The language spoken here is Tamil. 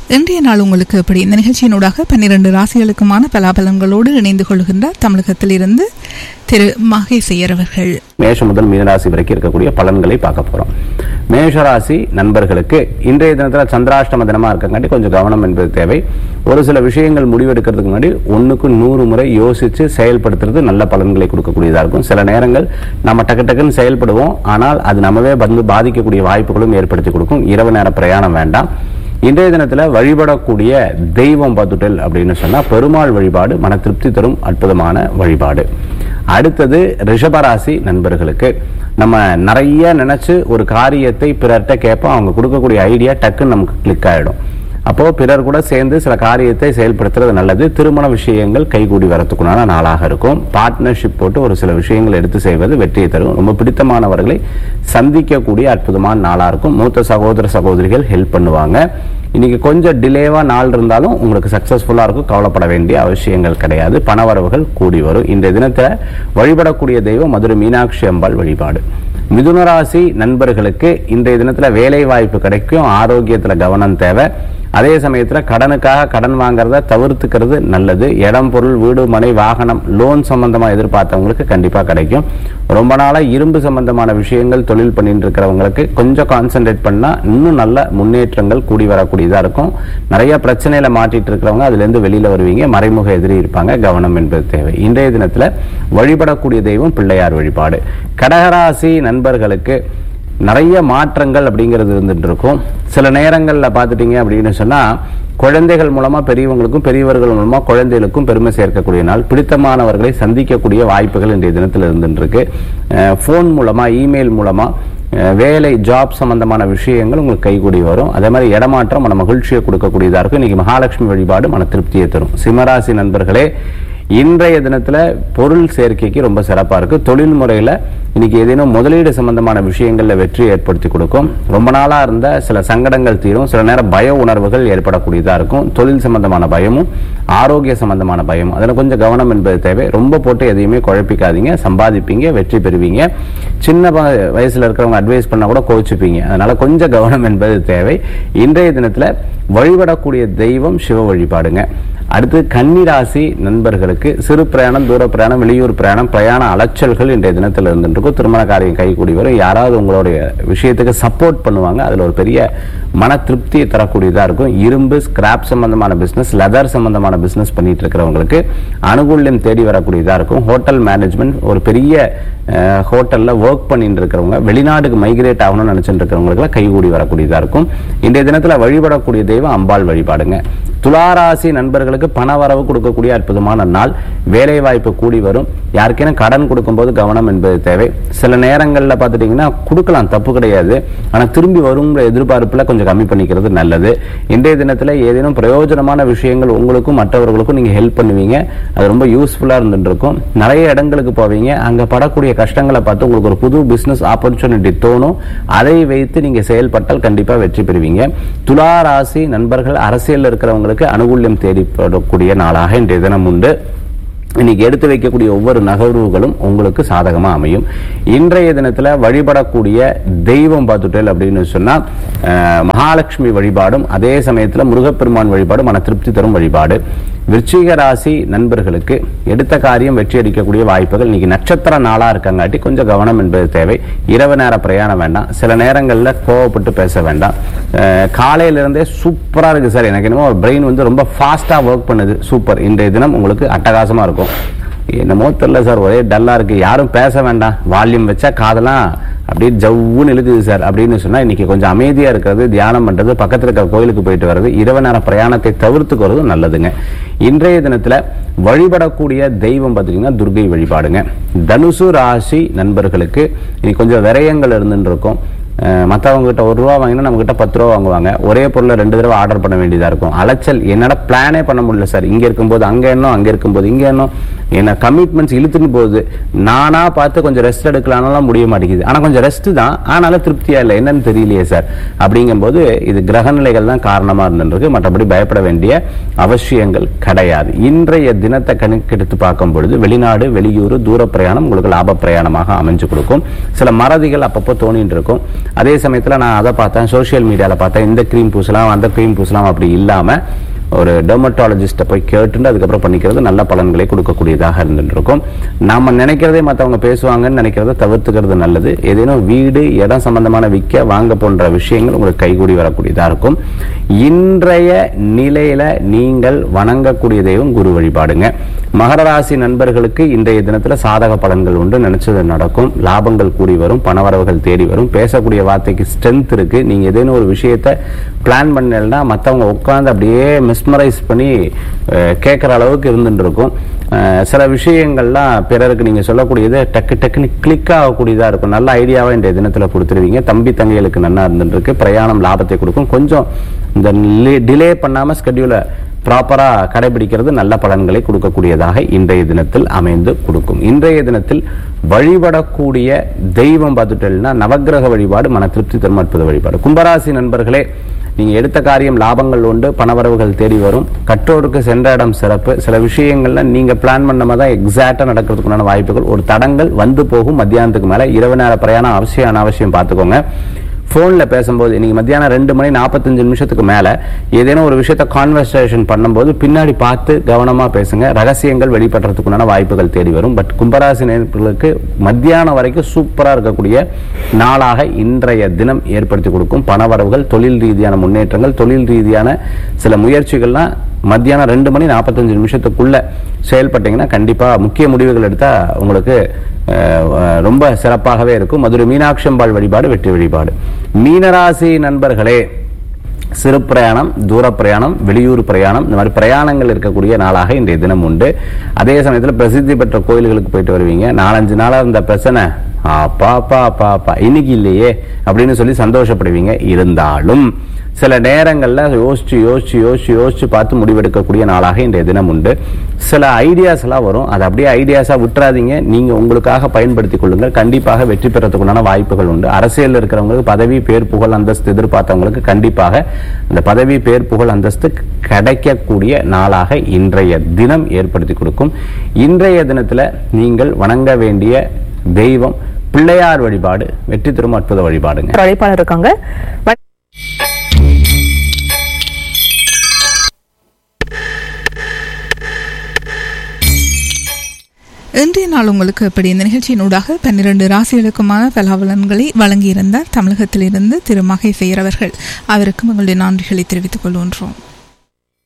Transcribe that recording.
இன்றைய நாள் உங்களுக்கு எப்படி இந்த நிகழ்ச்சியினூடாக பன்னிரண்டு ராசிகளுக்குமான பலாபலன்களோடு இணைந்து கொள்கின்றார் தமிழகத்தில் இருந்து திரு மகேசையர் அவர்கள் மேஷம் முதல் மீனராசி வரைக்கும் இருக்கக்கூடிய பலன்களை பார்க்க போறோம் மேஷராசி நண்பர்களுக்கு இன்றைய தினத்துல சந்திராஷ்டம தினமா இருக்கங்காட்டி கொஞ்சம் கவனம் என்பது தேவை ஒரு சில விஷயங்கள் முடிவெடுக்கிறதுக்கு முன்னாடி ஒண்ணுக்கு நூறு முறை யோசிச்சு செயல்படுத்துறது நல்ல பலன்களை கொடுக்கக்கூடியதா இருக்கும் சில நேரங்கள் நம்ம டக்கு டக்குன்னு செயல்படுவோம் ஆனால் அது நம்மவே வந்து பாதிக்கக்கூடிய வாய்ப்புகளும் ஏற்படுத்தி கொடுக்கும் இரவு நேர பிரயாணம் வேண்டாம் இன்றைய தினத்துல வழிபடக்கூடிய தெய்வம் பார்த்துட்டல் அப்படின்னு சொன்னா பெருமாள் வழிபாடு மன திருப்தி தரும் அற்புதமான வழிபாடு அடுத்தது ரிஷபராசி நண்பர்களுக்கு நம்ம நிறைய நினைச்சு ஒரு காரியத்தை பிறர்கிட்ட கேட்போம் அவங்க கொடுக்கக்கூடிய ஐடியா டக்குன்னு நமக்கு கிளிக் ஆயிடும் அப்போ பிறர் கூட சேர்ந்து சில காரியத்தை செயல்படுத்துறது நல்லது திருமண விஷயங்கள் கைகூடி வரத்துக்குண்டான நாளாக இருக்கும் பார்ட்னர்ஷிப் போட்டு ஒரு சில விஷயங்கள் எடுத்து செய்வது வெற்றியை தரும் ரொம்ப பிடித்தமானவர்களை சந்திக்கக்கூடிய அற்புதமான நாளா இருக்கும் மூத்த சகோதர சகோதரிகள் ஹெல்ப் பண்ணுவாங்க இன்னைக்கு கொஞ்சம் டிலேவா நாள் இருந்தாலும் உங்களுக்கு சக்சஸ்ஃபுல்லா இருக்கும் கவலைப்பட வேண்டிய அவசியங்கள் கிடையாது பணவரவுகள் கூடி வரும் இந்த தினத்துல வழிபடக்கூடிய தெய்வம் மதுரை மீனாட்சி அம்பாள் வழிபாடு மிதுனராசி நண்பர்களுக்கு இன்றைய தினத்துல வேலை வாய்ப்பு கிடைக்கும் ஆரோக்கியத்துல கவனம் தேவை அதே சமயத்துல கடனுக்காக கடன் வாங்குறத தவிர்த்துக்கிறது நல்லது இடம் பொருள் வீடு மனை வாகனம் லோன் சம்பந்தமா எதிர்பார்த்தவங்களுக்கு கண்டிப்பா கிடைக்கும் ரொம்ப நாளா இரும்பு சம்பந்தமான விஷயங்கள் தொழில் பண்ணிட்டு இருக்கிறவங்களுக்கு கொஞ்சம் கான்சென்ட்ரேட் பண்ணா இன்னும் நல்ல முன்னேற்றங்கள் கூடி வரக்கூடியதா இருக்கும் நிறைய பிரச்சனையில மாட்டிட்டு இருக்கிறவங்க அதுல இருந்து வெளியில வருவீங்க மறைமுக எதிரி இருப்பாங்க கவனம் என்பது தேவை இன்றைய தினத்துல வழிபடக்கூடிய தெய்வம் பிள்ளையார் வழிபாடு கடகராசி நண்பர்களுக்கு நிறைய மாற்றங்கள் அப்படிங்கிறது இருந்துட்டு இருக்கும் சில நேரங்களில் பார்த்துட்டீங்க அப்படின்னு சொன்னா குழந்தைகள் மூலமா பெரியவங்களுக்கும் பெரியவர்கள் மூலமா குழந்தைகளுக்கும் பெருமை சேர்க்கக்கூடிய நாள் பிடித்தமானவர்களை சந்திக்கக்கூடிய வாய்ப்புகள் இன்றைய தினத்தில் இருந்துட்டு இருக்கு ஃபோன் மூலமா இமெயில் மூலமா அஹ், வேலை ஜாப் சம்பந்தமான விஷயங்கள் உங்களுக்கு கைகூடி வரும் அதே மாதிரி இடமாற்றம் மன மகிழ்ச்சியை கொடுக்கக்கூடியதா இருக்கும் இன்னைக்கு மகாலட்சுமி வழிபாடு மன திருப்தியை தரும் சிம்மராசி நண்பர்களே இன்றைய தினத்துல பொருள் சேர்க்கைக்கு ரொம்ப சிறப்பா இருக்கு தொழில் முறையில இன்னைக்கு ஏதேனும் முதலீடு சம்பந்தமான விஷயங்கள்ல வெற்றி ஏற்படுத்தி கொடுக்கும் ரொம்ப நாளா இருந்த சில சங்கடங்கள் தீரும் சில நேரம் பய உணர்வுகள் ஏற்படக்கூடியதா இருக்கும் தொழில் சம்பந்தமான பயமும் ஆரோக்கிய சம்பந்தமான பயமும் அதுல கொஞ்சம் கவனம் என்பது தேவை ரொம்ப போட்டு எதையுமே குழப்பிக்காதீங்க சம்பாதிப்பீங்க வெற்றி பெறுவீங்க சின்ன ப- வயசுல இருக்கிறவங்க அட்வைஸ் பண்ணா கூட கோச்சுப்பீங்க அதனால கொஞ்சம் கவனம் என்பது தேவை இன்றைய தினத்துல வழிபடக்கூடிய தெய்வம் சிவ வழிபாடுங்க அடுத்து கன்னிராசி நண்பர்களுக்கு சிறு பிரயாணம் தூர பிரயாணம் வெளியூர் பிரயாணம் பிரயாண அலைச்சல்கள் இன்றைய தினத்தில் இருந்துருக்கும் திருமண காரியம் கைகூடி வரும் யாராவது உங்களுடைய விஷயத்துக்கு சப்போர்ட் பண்ணுவாங்க அதுல ஒரு பெரிய மன திருப்தியை தரக்கூடியதா இருக்கும் இரும்பு ஸ்கிராப் சம்பந்தமான பிசினஸ் லெதர் சம்பந்தமான பிசினஸ் பண்ணிட்டு இருக்கிறவங்களுக்கு அனுகூல்யம் தேடி வரக்கூடியதா இருக்கும் ஹோட்டல் மேனேஜ்மெண்ட் ஒரு பெரிய அஹ், ஹோட்டல்ல ஒர்க் பண்ணிட்டு இருக்கிறவங்க வெளிநாட்டுக்கு மைக்ரேட் ஆகணும்னு நினைச்சிட்டு இருக்கிறவங்களுக்கு கைகூடி வரக்கூடியதா இருக்கும் இன்றைய தினத்துல வழிபடக்கூடிய தெய்வம் அம்பாள் வழிபாடுங்க துளாராசி நண்பர்களுக்கு பண வரவு கொடுக்கக்கூடிய அற்புதமான நாள் வேலை வாய்ப்பு கூடி வரும் யாருக்கேனும் கடன் கொடுக்கும்போது கவனம் என்பது தேவை சில நேரங்கள்ல பார்த்துட்டீங்கன்னா கொடுக்கலாம் தப்பு கிடையாது ஆனா திரும்பி வருங்கிற எதிர்பார்ப்புல கொஞ்சம் கம்மி பண்ணிக்கிறது நல்லது இன்றைய தினத்துல ஏதேனும் பிரயோஜனமான விஷயங்கள் உங்களுக்கும் மற்றவர்களுக்கும் நீங்க ஹெல்ப் பண்ணுவீங்க அது ரொம்ப யூஸ்ஃபுல்லா இருந்துட்டு இருக்கும் நிறைய இடங்களுக்கு போவீங்க அங்க படக்கூடிய கஷ்டங்களை பார்த்து உங்களுக்கு ஒரு புது பிசினஸ் ஆப்பர்ச்சுனிட்டி தோணும் அதை வைத்து நீங்க செயல்பட்டால் கண்டிப்பா வெற்றி பெறுவீங்க துலா ராசி நண்பர்கள் அரசியல்ல இருக்கிறவங்களுக்கு அனுகூல்யம் தேடிப்படக்கூடிய நாளாக இன்றைய தினம் உண்டு இன்னைக்கு எடுத்து வைக்கக்கூடிய ஒவ்வொரு நகர்வுகளும் உங்களுக்கு சாதகமா அமையும் இன்றைய தினத்துல வழிபடக்கூடிய தெய்வம் பார்த்துட்டேல் அப்படின்னு சொன்னா அஹ், மகாலட்சுமி வழிபாடும் அதே சமயத்துல முருகப்பெருமான் வழிபாடு மன திருப்தி தரும் வழிபாடு விருச்சிக ராசி நண்பர்களுக்கு எடுத்த காரியம் வெற்றி அடிக்கக்கூடிய வாய்ப்புகள் இன்னைக்கு நட்சத்திர நாளா இருக்கங்காட்டி கொஞ்சம் கவனம் என்பது தேவை இரவு நேர பிரயாணம் வேண்டாம் சில நேரங்கள்ல கோவப்பட்டு பேச வேண்டாம் அஹ், காலையில இருந்தே சூப்பரா இருக்கு சார் எனக்கு என்னமோ பிரெயின் வந்து ரொம்ப ஃபாஸ்டா ஒர்க் பண்ணுது சூப்பர் இன்றைய தினம் உங்களுக்கு அட்டகாசமா இருக்கும் என்னமோ தெரியல சார் ஒரே டல்லா இருக்கு யாரும் பேச வேண்டாம் வால்யூம் வச்சா காதெல்லாம் அப்படியே ஜவ்வுன்னு இழுக்குது சார் அப்படின்னு சொன்னா இன்னைக்கு கொஞ்சம் அமைதியா இருக்கிறது தியானம் பண்றது பக்கத்துல இருக்கிற கோயிலுக்கு போயிட்டு வர்றது இரவு நேர பிரயாணத்தை தவிர்த்துக்கிறது நல்லதுங்க இன்றைய தினத்துல வழிபடக்கூடிய தெய்வம் பார்த்தீங்கன்னா துர்கை வழிபாடுங்க தனுசு ராசி நண்பர்களுக்கு இன்னைக்கு கொஞ்சம் விரயங்கள் இருந்துட்டு இருக்கும் மற்றவங்க கிட்ட ஒரு ரூபா வாங்கினா நம்ம கிட்ட பத்து ரூபா வாங்குவாங்க ஒரே பொருளை ரெண்டு தடவை ஆர்டர் பண்ண வேண்டியதா இருக்கும் அலைச்சல் என்னடா பிளானே பண்ண முடியல சார் இங்க இருக்கும்போது அங்க எண்ணம் அங்க இருக்கும்போது இங்க எண்ணம் என்ன கமிட்மெண்ட்ஸ் இழுத்துன்னு போகுது நானா பார்த்து கொஞ்சம் ரெஸ்ட் எடுக்கலாம்லாம் முடிய மாட்டேங்குது ஆனா கொஞ்சம் ரெஸ்ட் தான் ஆனாலும் திருப்தியா இல்லை என்னன்னு தெரியலையே சார் அப்படிங்கும்போது இது கிரக நிலைகள் தான் காரணமா இருந்துருக்கு மற்றபடி பயப்பட வேண்டிய அவசியங்கள் கிடையாது இன்றைய தினத்தை கணக்கெடுத்து பார்க்கும் பொழுது வெளிநாடு வெளியூர் தூர பிரயாணம் உங்களுக்கு லாப பிரயாணமாக அமைஞ்சு கொடுக்கும் சில மறதிகள் அப்பப்போ தோணிட்டு இருக்கும் அதே சமயத்துல நான் அதை பார்த்தேன் சோஷியல் மீடியால பார்த்தேன் இந்த க்ரீம் பூசலாம் அந்த க்ரீம் பூசலாம் அப்படி இல்லாம ஒரு டெர்மட்டாலஜிஸ்ட்டை போய் கேட்டுட்டு அதுக்கப்புறம் பண்ணிக்கிறது நல்ல பலன்களை கொடுக்கக்கூடியதாக இருந்துட்டு இருக்கும் நாம நினைக்கிறதே மற்றவங்க பேசுவாங்கன்னு நினைக்கிறத தவிர்த்துக்கிறது நல்லது ஏதேனும் வீடு இடம் சம்பந்தமான விற்க வாங்க போன்ற விஷயங்கள் உங்களுக்கு கைகூடி வரக்கூடியதாக இருக்கும் இன்றைய நிலையில நீங்கள் வணங்கக்கூடிய தெய்வம் குரு வழிபாடுங்க மகர ராசி நண்பர்களுக்கு இன்றைய தினத்துல சாதக பலன்கள் உண்டு நினைச்சது நடக்கும் லாபங்கள் கூடி வரும் பணவரவுகள் தேடி வரும் பேசக்கூடிய வார்த்தைக்கு ஸ்ட்ரென்த் இருக்கு நீங்க ஏதேனும் ஒரு விஷயத்த பிளான் பண்ணலன்னா மற்றவங்க உட்கார்ந்து அப்படியே மிஸ்மரைஸ் பண்ணி அஹ், கேட்குற அளவுக்கு இருந்துட்டு இருக்கும் அஹ், சில விஷயங்கள்லாம் பிறருக்கு நீங்க சொல்லக்கூடியது டக்கு டக்குன்னு கிளிக் ஆகக்கூடியதா இருக்கும் நல்ல ஐடியாவை இன்றைய தினத்துல கொடுத்துருவீங்க தம்பி தங்கைகளுக்கு நல்லா இருந்துட்டு இருக்கு பிரயாணம் லாபத்தை கொடுக்கும் கொஞ்சம் இந்த டிலே பண்ணாம ஸ்கெடியூலை ப்ராப்பரா கடைபிடிக்கிறது நல்ல பலன்களை கொடுக்கக்கூடியதாக இன்றைய தினத்தில் அமைந்து கொடுக்கும் இன்றைய தினத்தில் வழிபடக்கூடிய தெய்வம் பார்த்துட்டேன்னா நவக்கிரக வழிபாடு மன திருப்தி தரும் அற்புத வழிபாடு கும்பராசி நண்பர்களே நீங்க எடுத்த காரியம் லாபங்கள் உண்டு பணவரவுகள் தேடி வரும் கற்றோருக்கு சென்ற இடம் சிறப்பு சில விஷயங்கள்ல நீங்க பிளான் பண்ண மாதிரி தான் எக்ஸாக்டா நடக்கிறதுக்குண்டான வாய்ப்புகள் ஒரு தடங்கள் வந்து போகும் மத்தியானத்துக்கு மேல இரவு நேர பிரயாணம் அவசியம் அனாவசியம் பார்த்துக்கோங்க ஃபோன்ல பேசும்போது இன்னைக்கு மத்தியானம் ரெண்டு மணி நாற்பத்தஞ்சு நிமிஷத்துக்கு மேல ஏதேனும் ஒரு விஷயத்த கான்வர்சேஷன் பண்ணும்போது பின்னாடி பார்த்து கவனமா பேசுங்க ரகசியங்கள் வெளிப்படுறதுக்குண்டான வாய்ப்புகள் தேடி வரும் பட் கும்பராசி நேர்களுக்கு மத்தியானம் வரைக்கும் சூப்பரா இருக்கக்கூடிய நாளாக இன்றைய தினம் ஏற்படுத்தி கொடுக்கும் பணவரவுகள் தொழில் ரீதியான முன்னேற்றங்கள் தொழில் ரீதியான சில முயற்சிகள்லாம் மத்தியானம் ரெண்டு மணி நாற்பத்தஞ்சு நிமிஷத்துக்குள்ள செயல்பட்டீங்கன்னா கண்டிப்பா முக்கிய முடிவுகள் எடுத்தா உங்களுக்கு அஹ், அஹ், ரொம்ப சிறப்பாகவே இருக்கும் மதுரை மீனாட்சி அம்பாள் வழிபாடு வெற்றி வழிபாடு மீனராசி நண்பர்களே சிறு பிரயாணம் தூர பிரயாணம் வெளியூர் பிரயாணம் இந்த மாதிரி பிரயாணங்கள் இருக்கக்கூடிய நாளாக இன்றைய தினம் உண்டு அதே சமயத்தில் பிரசித்தி பெற்ற கோயில்களுக்கு போயிட்டு வருவீங்க நாலஞ்சு நாளா இருந்த பிரச்சனை அப்பா அப்பா அப்பா அப்பா இன்னைக்கு இல்லையே அப்படின்னு சொல்லி சந்தோஷப்படுவீங்க இருந்தாலும் சில நேரங்கள்ல யோசிச்சு யோசிச்சு யோசிச்சு யோசிச்சு பார்த்து முடிவெடுக்கக்கூடிய நாளாக இன்றைய தினம் உண்டு சில ஐடியாஸ் எல்லாம் வரும் அதை அப்படியே ஐடியாஸா விட்டுறாதீங்க நீங்க உங்களுக்காக பயன்படுத்திக் கொள்ளுங்கள் கண்டிப்பாக வெற்றி பெறத்துக்குண்டான வாய்ப்புகள் உண்டு அரசியல் இருக்கிறவங்களுக்கு பதவி பேர் புகழ் அந்தஸ்து எதிர்பார்த்தவங்களுக்கு கண்டிப்பாக அந்த பதவி பேர் புகழ் அந்தஸ்து கிடைக்கக்கூடிய நாளாக இன்றைய தினம் ஏற்படுத்தி கொடுக்கும் இன்றைய தினத்துல நீங்கள் வணங்க வேண்டிய தெய்வம் பிள்ளையார் வழிபாடு வெற்றி தரும் அற்புத வழிபாடுங்க ஒரு அழைப்பாளர் இருக்காங்க வண- இன்றைய நாள் உங்களுக்கு எப்படி இந்த நிகழ்ச்சியினூடாக பன்னிரண்டு ராசிகளுக்குமான பலாபலன்களை வழங்கியிருந்தார் தமிழகத்திலிருந்து திரு மகை அவர்கள் அவருக்கும் எங்களுடைய நன்றிகளை தெரிவித்துக் கொள்கின்றோம்